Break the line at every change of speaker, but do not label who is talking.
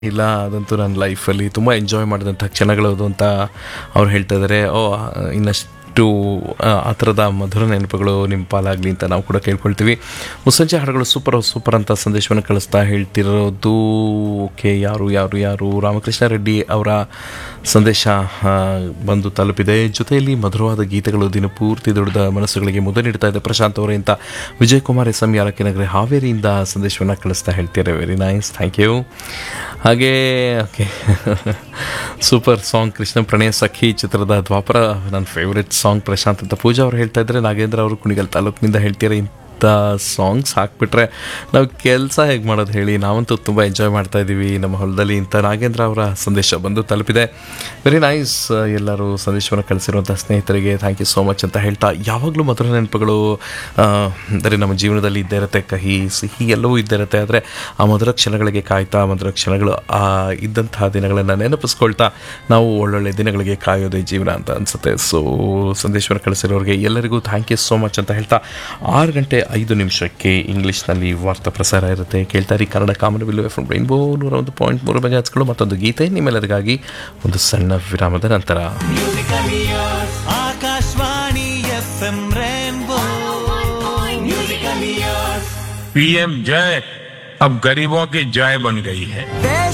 ಇಲ್ಲ ಅದಂತೂ ನನ್ನ ಲೈಫಲ್ಲಿ ತುಂಬ ಎಂಜಾಯ್ ಮಾಡಿದಂಥ ಕ್ಷಣಗಳು ಅದು ಅಂತ ಅವ್ರು ಹೇಳ್ತಾ ಇದ್ದಾರೆ ಓ ಇನ್ನಷ್ಟು ಆ, ಆ ಥರದ ಮಧುರ ನೆನಪುಗಳು ನಿಮ್ಮ ಪಾಲಾಗಲಿ ಅಂತ ನಾವು ಕೂಡ ಕೇಳ್ಕೊಳ್ತೀವಿ ಮುಸ್ಸಂಜೆ ಹಾಡುಗಳು ಸೂಪರ್ ಸೂಪರ್ ಅಂತ ಸಂದೇಶವನ್ನು ಕಳಿಸ್ತಾ ಹೇಳ್ತಿರೋದು ಓಕೆ ಯಾರು ಯಾರು ಯಾರು ರಾಮಕೃಷ್ಣ ರೆಡ್ಡಿ ಅವರ ಸಂದೇಶ ಆ, ಬಂದು ತಲುಪಿದೆ ಜೊತೆಯಲ್ಲಿ ಮಧುರವಾದ ಗೀತೆಗಳು ದಿನಪೂರ್ತಿ ದುಡಿದ ಮನಸ್ಸುಗಳಿಗೆ ಮುದ ನೀಡ್ತಾ ಇದೆ ಪ್ರಶಾಂತ್ ಅವರೇ ಅಂತ ವಿಜಯ್ ಕುಮಾರ್ ಎಸ್ ಎಂ ಯಾಲಕ್ಕಿ ನಗರ ಹಾವೇರಿಯಿಂದ ಸಂದೇಶವನ್ನು ಕಳಿಸ್ತಾ ಹೇಳ್ತಾರೆ ವೆರಿ ನೈಸ್ ಥ್ಯಾಂಕ್ ಯು ಹಾಗೆ okay super song Krishna Pranaya Sakhi ಚಿತ್ರದ ದ್ವಾಪರ ನನ್ನ ಫೇವ್ರೆಟ್ ಸಾಂಗ್ ಪ್ರಶಾಂತ್ ಅಂತ ಪೂಜಾ ಅವ್ರು ಹೇಳ್ತಾ ಇದ್ದಾರೆ ನಾಗೇಂದ್ರ ಅವರು ಕುಣಿಗಲ್ ತಾಲೂಕಿನಿಂದ ಹೇಳ್ತೀರಾ ಇಂಥ ಸಾಂಗ್ಸ್ ಹಾಕ್ಬಿಟ್ರೆ ನಾವು ಕೆಲಸ ಹೇಗೆ ಮಾಡೋದು ಹೇಳಿ ನಾವಂತೂ ತುಂಬ ಎಂಜಾಯ್ ಮಾಡ್ತಾ ಇದ್ದೀವಿ ನಮ್ಮ ಹೊಲದಲ್ಲಿ ಇಂಥ ನಾಗೇಂದ್ರ ಅವರ ಸಂದೇಶ ಬಂದು ತಲುಪಿದೆ ವೆರಿ ನೈಸ್ ಎಲ್ಲರೂ ಸಂದೇಶವನ್ನು ಕಳಿಸಿರುವಂಥ ಸ್ನೇಹಿತರಿಗೆ ಥ್ಯಾಂಕ್ ಯು ಸೋ ಮಚ್ ಅಂತ ಹೇಳ್ತಾ ಯಾವಾಗಲೂ ಮಧುರ ನೆನಪುಗಳು ಆ, ಅಂದರೆ ನಮ್ಮ ಜೀವನದಲ್ಲಿ ಇದ್ದೇ ಇರುತ್ತೆ ಕಹಿ ಸಿಹಿ ಎಲ್ಲವೂ ಇದ್ದೇ ಇರುತ್ತೆ ಆದರೆ ಆ ಮಧುರ ಕ್ಷಣಗಳಿಗೆ ಕಾಯ್ತಾ ಮಧುರ ಕ್ಷಣಗಳು ಆ ಇದ್ದಂತಹ ದಿನಗಳನ್ನು ನೆನಪಿಸ್ಕೊಳ್ತಾ ನಾವು ಒಳ್ಳೊಳ್ಳೆ ದಿನಗಳಿಗೆ ಕಾಯೋದೇ ಜೀವನ ಅಂತ ಅನಿಸುತ್ತೆ ಸೊ ಸಂದೇಶವನ್ನು ಕಳಿಸಿರೋರಿಗೆ ಎಲ್ಲರಿಗೂ ಥ್ಯಾಂಕ್ ಯು ಸೋ ಮಚ್ ಅಂತ ಹೇಳ್ತಾ ಆರು ಗಂಟೆ ಐದು ನಿಮಿಷಕ್ಕೆ ಇಂಗ್ಲೀಷ್ನಲ್ಲಿ ವಾರ್ತಾ ಪ್ರಸಾರ ಇರುತ್ತೆ ಕೇಳ್ತಾ ಇರಿ ಕನ್ನಡ ಕಾಮನಬಿಲ್ಲು ಎಫ್ ರೈನ್ಬೋ ನೂರ ಒಂದು ಪಾಯಿಂಟ್ ಮೂರು ಮೆಗಾಟ್ಸ್ಗಳು ಮತ್ತೊಂದು ಗೀತೆ ನಿಮ್ಮೆಲ್ಲರಿಗಾಗಿ ಒಂದು ಸಣ್ಣ ವಿರಾಮದ ನಂತರ
Akashvani F M rainbow
PM जय अब गरीबों की जय बन गई है
देश